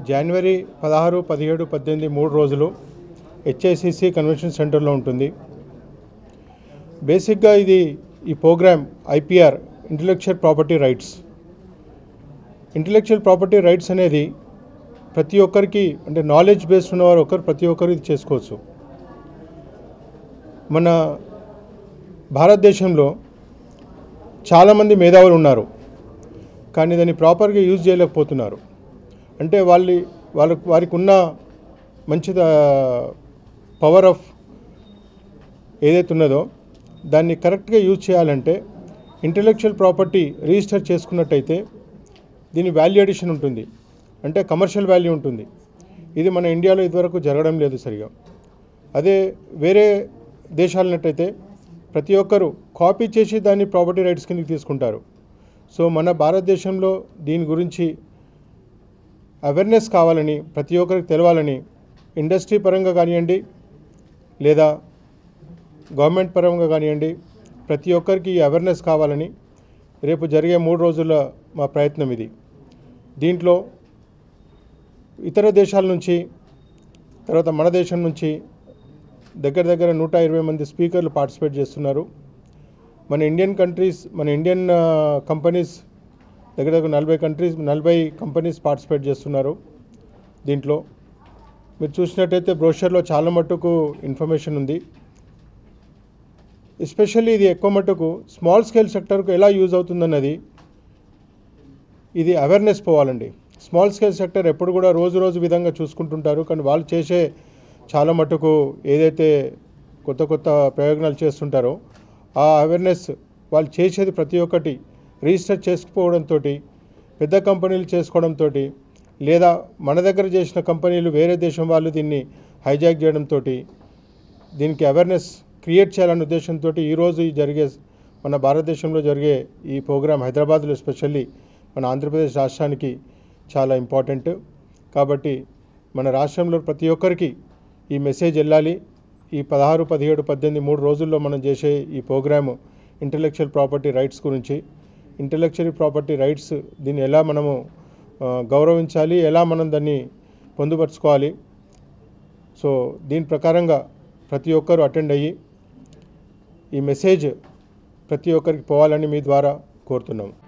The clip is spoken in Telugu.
జనవరి పదహారు పదిహేడు పద్దెనిమిది మూడు రోజులు హెచ్ఐసిసి కన్వెన్షన్ సెంటర్లో ఉంటుంది బేసిక్గా ఇది ఈ program IPR intellectual property rights intellectual property rights అనేది ప్రతి ఒక్కరికి అంటే నాలెడ్జ్ బేస్డ్ ఉన్నవారు ఒకరు ప్రతి ఒక్కరు ఇది చేసుకోవచ్చు మన భారతదేశంలో చాలామంది మేధావులు ఉన్నారు కానీ దాన్ని ప్రాపర్గా యూజ్ చేయలేకపోతున్నారు అంటే వాళ్ళ వాళ్ళకు వారికి ఉన్న మంచి పవర్ ఆఫ్ ఏదైతే ఉన్నదో దాన్ని కరెక్ట్గా యూజ్ చేయాలంటే ఇంటలెక్చువల్ ప్రాపర్టీ రిజిస్టర్ చేసుకున్నట్టయితే దీని వాల్యూ అడిషన్ ఉంటుంది అంటే కమర్షియల్ వాల్యూ ఉంటుంది ఇది మన ఇండియాలో ఇదివరకు జరగడం లేదు సరిగా అదే వేరే దేశాలన్నట్టయితే ప్రతి ఒక్కరు కాపీ చేసి దాన్ని ప్రాపర్టీ రైట్స్ కిందకి తీసుకుంటారు సో మన భారతదేశంలో దీని గురించి అవేర్నెస్ కావాలని ప్రతి ఒక్కరికి తెలవాలని ఇండస్ట్రీ పరంగా కానివ్వండి లేదా గవర్నమెంట్ పరంగా కానివ్వండి ప్రతి ఒక్కరికి ఈ అవేర్నెస్ కావాలని రేపు జరిగే మూడు రోజుల మా ప్రయత్నం ఇది దీంట్లో ఇతర దేశాల నుంచి తర్వాత మన దేశం నుంచి దగ్గర దగ్గర నూట ఇరవై మంది స్పీకర్లు పార్టిసిపేట్ చేస్తున్నారు మన ఇండియన్ కంట్రీస్ మన ఇండియన్ కంపెనీస్ దగ్గర దగ్గర నలభై కంట్రీస్ నలభై కంపెనీస్ పార్టిసిపేట్ చేస్తున్నారు దీంట్లో మీరు చూసినట్టయితే బ్రోషర్లో చాలా మట్టుకు ఇన్ఫర్మేషన్ ఉంది ఎస్పెషల్లీ ఇది ఎక్కువ మట్టుకు స్మాల్ స్కేల్ సెక్టర్కు ఎలా యూజ్ అవుతుందన్నది ఇది అవేర్నెస్ పోవాలండి స్మాల్ స్కేల్ సెక్టర్ ఎప్పుడు కూడా రోజు రోజు విధంగా చూసుకుంటుంటారు కానీ వాళ్ళు చేసే చాలా మట్టుకు ఏదైతే కొత్త కొత్త ప్రయోజనాలు చేస్తుంటారో ఆ అవేర్నెస్ వాళ్ళు చేసేది ప్రతి ఒక్కటి రిజిస్టర్ చేసుకుపోవడంతో పెద్ద కంపెనీలు చేసుకోవడంతో లేదా మన దగ్గర చేసిన కంపెనీలు వేరే దేశం వాళ్ళు దీన్ని హైజాక్ చేయడంతో దీనికి అవేర్నెస్ క్రియేట్ చేయాలనే ఉద్దేశంతో ఈరోజు ఈ జరిగే మన భారతదేశంలో జరిగే ఈ ప్రోగ్రాం హైదరాబాద్లో ఎస్పెషల్లీ మన ఆంధ్రప్రదేశ్ రాష్ట్రానికి చాలా ఇంపార్టెంట్ కాబట్టి మన రాష్ట్రంలో ప్రతి ఒక్కరికి ఈ మెసేజ్ వెళ్ళాలి ఈ పదహారు పదిహేడు పద్దెనిమిది మూడు రోజుల్లో మనం చేసే ఈ ప్రోగ్రాము ఇంటలెక్చువల్ ప్రాపర్టీ రైట్స్ గురించి ఇంటలెక్చువల్ ప్రాపర్టీ రైట్స్ దీన్ని ఎలా మనము ఆ, గౌరవించాలి ఎలా మనం దాన్ని పొందుపరుచుకోవాలి సో దీని ప్రకారంగా ప్రతి ఒక్కరూ అటెండ్ అయ్యి ఈ మెసేజ్ ప్రతి ఒక్కరికి పోవాలని మీ ద్వారా కోరుతున్నాము